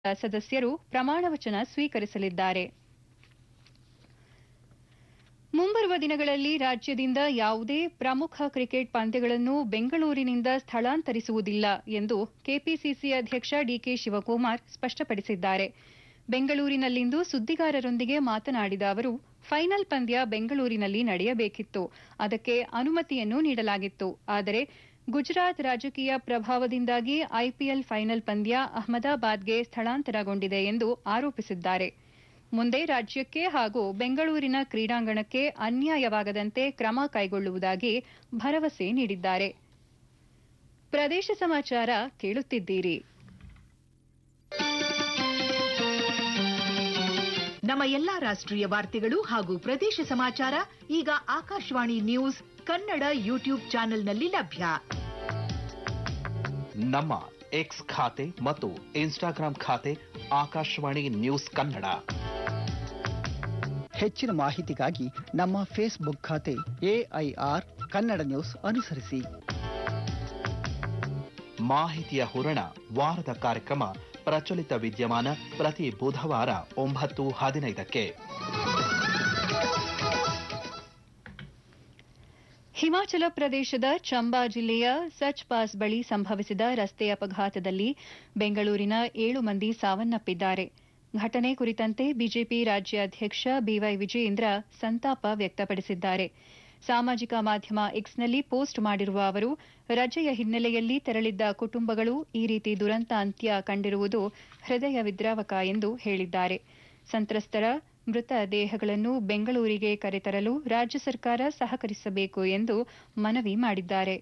ಸದಸ್ಯರು ಪ್ರಮಾಣವಚನ ಸ್ವೀಕರಿಸಲಿದ್ದಾರೆ ಮುಂಬರುವ ದಿನಗಳಲ್ಲಿ ರಾಜ್ಯದಿಂದ ಯಾವುದೇ ಪ್ರಮುಖ ಕ್ರಿಕೆಟ್ ಪಂದ್ಯಗಳನ್ನು ಬೆಂಗಳೂರಿನಿಂದ ಸ್ಥಳಾಂತರಿಸುವುದಿಲ್ಲ ಎಂದು ಕೆಪಿಸಿಸಿ ಅಧ್ಯಕ್ಷ ಡಿಕೆ ಶಿವಕುಮಾರ್ ಸ್ಪಷ್ಟಪಡಿಸಿದ್ದಾರೆ ಬೆಂಗಳೂರಿನಲ್ಲಿಂದು ಸುದ್ದಿಗಾರರೊಂದಿಗೆ ಮಾತನಾಡಿದ ಅವರು ಫೈನಲ್ ಪಂದ್ಯ ಬೆಂಗಳೂರಿನಲ್ಲಿ ನಡೆಯಬೇಕಿತ್ತು ಅದಕ್ಕೆ ಅನುಮತಿಯನ್ನು ನೀಡಲಾಗಿತ್ತು ಆದರೆ ಗುಜರಾತ್ ರಾಜಕೀಯ ಪ್ರಭಾವದಿಂದಾಗಿ ಐಪಿಎಲ್ ಫೈನಲ್ ಪಂದ್ಯ ಅಹಮದಾಬಾದ್ಗೆ ಸ್ಥಳಾಂತರಗೊಂಡಿದೆ ಎಂದು ಆರೋಪಿಸಿದ್ದಾರೆ ಮುಂದೆ ರಾಜ್ಯಕ್ಕೆ ಹಾಗೂ ಬೆಂಗಳೂರಿನ ಕ್ರೀಡಾಂಗಣಕ್ಕೆ ಅನ್ಯಾಯವಾಗದಂತೆ ಕ್ರಮ ಕೈಗೊಳ್ಳುವುದಾಗಿ ಭರವಸೆ ನೀಡಿದ್ದಾರೆ ಪ್ರದೇಶ ಸಮಾಚಾರ ಕೇಳುತ್ತಿದ್ದೀರಿ ನಮ್ಮ ಎಲ್ಲಾ ರಾಷ್ಟ್ರೀಯ ವಾರ್ತೆಗಳು ಹಾಗೂ ಪ್ರದೇಶ ಸಮಾಚಾರ ಈಗ ಆಕಾಶವಾಣಿ ನ್ಯೂಸ್ ಕನ್ನಡ ಯೂಟ್ಯೂಬ್ ಚಾನೆಲ್ನಲ್ಲಿ ಲಭ್ಯ ನಮ್ಮ ಎಕ್ಸ್ ಖಾತೆ ಮತ್ತು ಇನ್ಸ್ಟಾಗ್ರಾಂ ಖಾತೆ ಆಕಾಶವಾಣಿ ನ್ಯೂಸ್ ಕನ್ನಡ ಹೆಚ್ಚಿನ ಮಾಹಿತಿಗಾಗಿ ನಮ್ಮ ಫೇಸ್ಬುಕ್ ಖಾತೆ ಎಐಆರ್ ಕನ್ನಡ ನ್ಯೂಸ್ ಅನುಸರಿಸಿ ಮಾಹಿತಿಯ ಹೂರಣ ವಾರದ ಕಾರ್ಯಕ್ರಮ ಪ್ರಚಲಿತ ವಿದ್ಯಮಾನ ಪ್ರತಿ ಬುಧವಾರ ಒಂಬತ್ತು ಹದಿನೈದಕ್ಕೆ ಹಿಮಾಚಲ ಪ್ರದೇಶದ ಚಂಬಾ ಜಿಲ್ಲೆಯ ಸಚ್ ಪಾಸ್ ಬಳಿ ಸಂಭವಿಸಿದ ರಸ್ತೆ ಅಪಘಾತದಲ್ಲಿ ಬೆಂಗಳೂರಿನ ಏಳು ಮಂದಿ ಸಾವನ್ನಪ್ಪಿದ್ದಾರೆ ಘಟನೆ ಕುರಿತಂತೆ ಬಿಜೆಪಿ ರಾಜ್ಯಾಧ್ಯಕ್ಷ ಬಿವೈ ವಿಜಯೇಂದ್ರ ಸಂತಾಪ ವ್ಯಕ್ತಪಡಿಸಿದ್ದಾರೆ ಸಾಮಾಜಿಕ ಮಾಧ್ಯಮ ಎಕ್ಸ್ನಲ್ಲಿ ಪೋಸ್ಟ್ ಮಾಡಿರುವ ಅವರು ರಜೆಯ ಹಿನ್ನೆಲೆಯಲ್ಲಿ ತೆರಳಿದ್ದ ಕುಟುಂಬಗಳು ಈ ರೀತಿ ದುರಂತ ಅಂತ್ಯ ಕಂಡಿರುವುದು ಹೃದಯ ವಿದ್ರಾವಕ ಎಂದು ಹೇಳಿದ್ದಾರೆ ಸಂತ್ರಸ್ತರ ಮೃತ ದೇಹಗಳನ್ನು ಬೆಂಗಳೂರಿಗೆ ಕರೆತರಲು ರಾಜ್ಯ ಸರ್ಕಾರ ಸಹಕರಿಸಬೇಕು ಎಂದು ಮನವಿ ಮಾಡಿದ್ದಾರೆ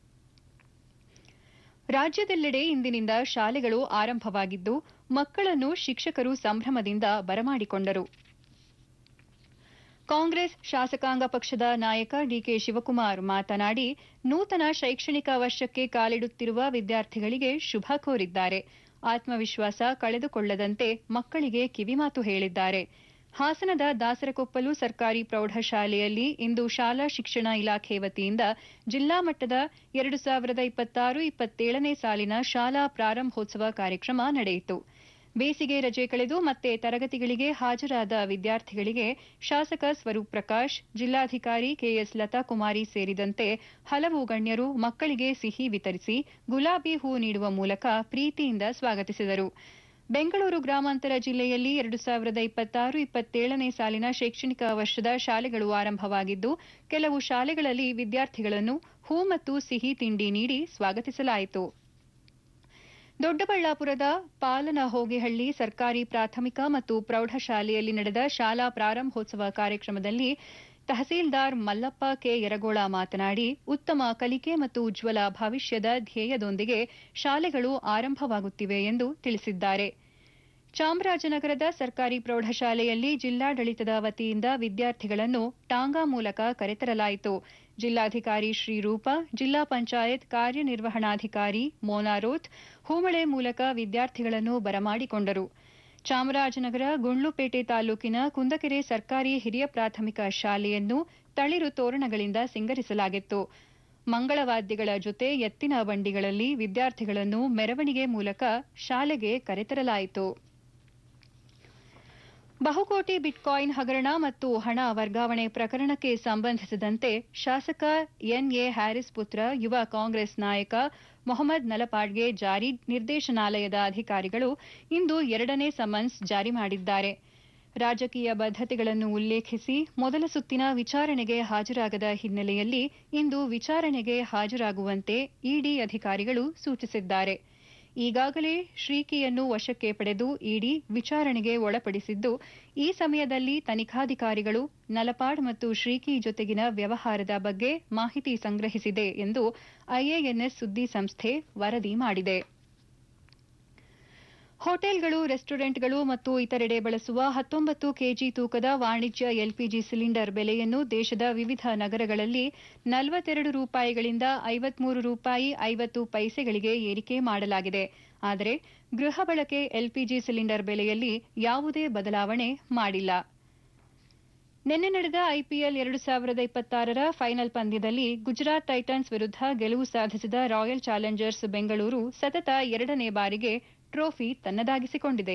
ರಾಜ್ಯದೆಲ್ಲೆಡೆ ಇಂದಿನಿಂದ ಶಾಲೆಗಳು ಆರಂಭವಾಗಿದ್ದು ಮಕ್ಕಳನ್ನು ಶಿಕ್ಷಕರು ಸಂಭ್ರಮದಿಂದ ಬರಮಾಡಿಕೊಂಡರು ಕಾಂಗ್ರೆಸ್ ಶಾಸಕಾಂಗ ಪಕ್ಷದ ನಾಯಕ ಡಿಕೆ ಶಿವಕುಮಾರ್ ಮಾತನಾಡಿ ನೂತನ ಶೈಕ್ಷಣಿಕ ವರ್ಷಕ್ಕೆ ಕಾಲಿಡುತ್ತಿರುವ ವಿದ್ಯಾರ್ಥಿಗಳಿಗೆ ಶುಭ ಕೋರಿದ್ದಾರೆ ಆತ್ಮವಿಶ್ವಾಸ ಕಳೆದುಕೊಳ್ಳದಂತೆ ಮಕ್ಕಳಿಗೆ ಕಿವಿಮಾತು ಹೇಳಿದ್ದಾರೆ ಹಾಸನದ ದಾಸರಕೊಪ್ಪಲು ಸರ್ಕಾರಿ ಪ್ರೌಢಶಾಲೆಯಲ್ಲಿ ಇಂದು ಶಾಲಾ ಶಿಕ್ಷಣ ಇಲಾಖೆ ವತಿಯಿಂದ ಜಿಲ್ಲಾ ಮಟ್ಟದ ಎರಡು ಸಾವಿರದ ಇಪ್ಪತ್ತಾರು ಇಪ್ಪತ್ತೇಳನೇ ಸಾಲಿನ ಶಾಲಾ ಪ್ರಾರಂಭೋತ್ಸವ ಕಾರ್ಯಕ್ರಮ ನಡೆಯಿತು ಬೇಸಿಗೆ ರಜೆ ಕಳೆದು ಮತ್ತೆ ತರಗತಿಗಳಿಗೆ ಹಾಜರಾದ ವಿದ್ಯಾರ್ಥಿಗಳಿಗೆ ಶಾಸಕ ಸ್ವರೂಪ್ ಪ್ರಕಾಶ್ ಜಿಲ್ಲಾಧಿಕಾರಿ ಕೆಎಸ್ ಲತಾ ಕುಮಾರಿ ಸೇರಿದಂತೆ ಹಲವು ಗಣ್ಯರು ಮಕ್ಕಳಿಗೆ ಸಿಹಿ ವಿತರಿಸಿ ಗುಲಾಬಿ ಹೂ ನೀಡುವ ಮೂಲಕ ಪ್ರೀತಿಯಿಂದ ಸ್ವಾಗತಿಸಿದರು ಬೆಂಗಳೂರು ಗ್ರಾಮಾಂತರ ಜಿಲ್ಲೆಯಲ್ಲಿ ಎರಡು ಸಾವಿರದ ಇಪ್ಪತ್ತಾರು ಇಪ್ಪತ್ತೇಳನೇ ಸಾಲಿನ ಶೈಕ್ಷಣಿಕ ವರ್ಷದ ಶಾಲೆಗಳು ಆರಂಭವಾಗಿದ್ದು ಕೆಲವು ಶಾಲೆಗಳಲ್ಲಿ ವಿದ್ಯಾರ್ಥಿಗಳನ್ನು ಹೂ ಮತ್ತು ಸಿಹಿ ತಿಂಡಿ ನೀಡಿ ಸ್ವಾಗತಿಸಲಾಯಿತು ದೊಡ್ಡಬಳ್ಳಾಪುರದ ಪಾಲನಹೋಗಿಹಳ್ಳಿ ಸರ್ಕಾರಿ ಪ್ರಾಥಮಿಕ ಮತ್ತು ಪ್ರೌಢಶಾಲೆಯಲ್ಲಿ ನಡೆದ ಶಾಲಾ ಪ್ರಾರಂಭೋತ್ಸವ ಕಾರ್ಯಕ್ರಮದಲ್ಲಿ ತಹಸೀಲ್ದಾರ್ ಮಲ್ಲಪ್ಪ ಕೆ ಯರಗೋಳ ಮಾತನಾಡಿ ಉತ್ತಮ ಕಲಿಕೆ ಮತ್ತು ಉಜ್ವಲ ಭವಿಷ್ಯದ ಧ್ಯೇಯದೊಂದಿಗೆ ಶಾಲೆಗಳು ಆರಂಭವಾಗುತ್ತಿವೆ ಎಂದು ತಿಳಿಸಿದ್ದಾರೆ ಚಾಮರಾಜನಗರದ ಸರ್ಕಾರಿ ಪ್ರೌಢಶಾಲೆಯಲ್ಲಿ ಜಿಲ್ಲಾಡಳಿತದ ವತಿಯಿಂದ ವಿದ್ಯಾರ್ಥಿಗಳನ್ನು ಟಾಂಗಾ ಮೂಲಕ ಕರೆತರಲಾಯಿತು ಜಿಲ್ಲಾಧಿಕಾರಿ ಶ್ರೀರೂಪ ಜಿಲ್ಲಾ ಪಂಚಾಯತ್ ಕಾರ್ಯನಿರ್ವಹಣಾಧಿಕಾರಿ ಮೋನಾರೋತ್ ಹೂಮಳೆ ಮೂಲಕ ವಿದ್ಯಾರ್ಥಿಗಳನ್ನು ಬರಮಾಡಿಕೊಂಡರು ಚಾಮರಾಜನಗರ ಗುಂಡ್ಲುಪೇಟೆ ತಾಲೂಕಿನ ಕುಂದಕೆರೆ ಸರ್ಕಾರಿ ಹಿರಿಯ ಪ್ರಾಥಮಿಕ ಶಾಲೆಯನ್ನು ತಳಿರು ತೋರಣಗಳಿಂದ ಸಿಂಗರಿಸಲಾಗಿತ್ತು ಮಂಗಳವಾದ್ಯಗಳ ಜೊತೆ ಎತ್ತಿನ ಬಂಡಿಗಳಲ್ಲಿ ವಿದ್ಯಾರ್ಥಿಗಳನ್ನು ಮೆರವಣಿಗೆ ಮೂಲಕ ಶಾಲೆಗೆ ಕರೆತರಲಾಯಿತು ಬಹುಕೋಟಿ ಬಿಟ್ಕಾಯಿನ್ ಹಗರಣ ಮತ್ತು ಹಣ ವರ್ಗಾವಣೆ ಪ್ರಕರಣಕ್ಕೆ ಸಂಬಂಧಿಸಿದಂತೆ ಶಾಸಕ ಎನ್ಎ ಹ್ಯಾರಿಸ್ ಪುತ್ರ ಯುವ ಕಾಂಗ್ರೆಸ್ ನಾಯಕ ಮೊಹಮ್ಮದ್ ನಲಪಾಡ್ಗೆ ಜಾರಿ ನಿರ್ದೇಶನಾಲಯದ ಅಧಿಕಾರಿಗಳು ಇಂದು ಎರಡನೇ ಸಮನ್ಸ್ ಜಾರಿ ಮಾಡಿದ್ದಾರೆ ರಾಜಕೀಯ ಬದ್ಧತೆಗಳನ್ನು ಉಲ್ಲೇಖಿಸಿ ಮೊದಲ ಸುತ್ತಿನ ವಿಚಾರಣೆಗೆ ಹಾಜರಾಗದ ಹಿನ್ನೆಲೆಯಲ್ಲಿ ಇಂದು ವಿಚಾರಣೆಗೆ ಹಾಜರಾಗುವಂತೆ ಇಡಿ ಅಧಿಕಾರಿಗಳು ಸೂಚಿಸಿದ್ದಾರೆ ಈಗಾಗಲೇ ಶ್ರೀಕಿಯನ್ನು ವಶಕ್ಕೆ ಪಡೆದು ಇಡಿ ವಿಚಾರಣೆಗೆ ಒಳಪಡಿಸಿದ್ದು ಈ ಸಮಯದಲ್ಲಿ ತನಿಖಾಧಿಕಾರಿಗಳು ನಲಪಾಡ್ ಮತ್ತು ಶ್ರೀಕಿ ಜೊತೆಗಿನ ವ್ಯವಹಾರದ ಬಗ್ಗೆ ಮಾಹಿತಿ ಸಂಗ್ರಹಿಸಿದೆ ಎಂದು ಐಎಎನ್ಎಸ್ ಸುದ್ದಿ ಸಂಸ್ಥೆ ವರದಿ ಮಾಡಿದೆ ಹೋಟೆಲ್ಗಳು ರೆಸ್ಟೋರೆಂಟ್ಗಳು ಮತ್ತು ಇತರೆಡೆ ಬಳಸುವ ಹತ್ತೊಂಬತ್ತು ಕೆಜಿ ತೂಕದ ವಾಣಿಜ್ಯ ಎಲ್ಪಿಜಿ ಸಿಲಿಂಡರ್ ಬೆಲೆಯನ್ನು ದೇಶದ ವಿವಿಧ ನಗರಗಳಲ್ಲಿ ನಲವತ್ತೆರಡು ರೂಪಾಯಿಗಳಿಂದ ಐವತ್ಮೂರು ರೂಪಾಯಿ ಐವತ್ತು ಪೈಸೆಗಳಿಗೆ ಏರಿಕೆ ಮಾಡಲಾಗಿದೆ ಆದರೆ ಗೃಹ ಬಳಕೆ ಎಲ್ಪಿಜಿ ಸಿಲಿಂಡರ್ ಬೆಲೆಯಲ್ಲಿ ಯಾವುದೇ ಬದಲಾವಣೆ ಮಾಡಿಲ್ಲ ನಿನ್ನೆ ನಡೆದ ಐಪಿಎಲ್ ಎರಡು ಸಾವಿರದ ಇಪ್ಪತ್ತಾರರ ಫೈನಲ್ ಪಂದ್ಯದಲ್ಲಿ ಗುಜರಾತ್ ಟೈಟನ್ಸ್ ವಿರುದ್ಧ ಗೆಲುವು ಸಾಧಿಸಿದ ರಾಯಲ್ ಚಾಲೆಂಜರ್ಸ್ ಬೆಂಗಳೂರು ಸತತ ಎರಡನೇ ಬಾರಿಗೆ ಟ್ರೋಫಿ ತನ್ನದಾಗಿಸಿಕೊಂಡಿದೆ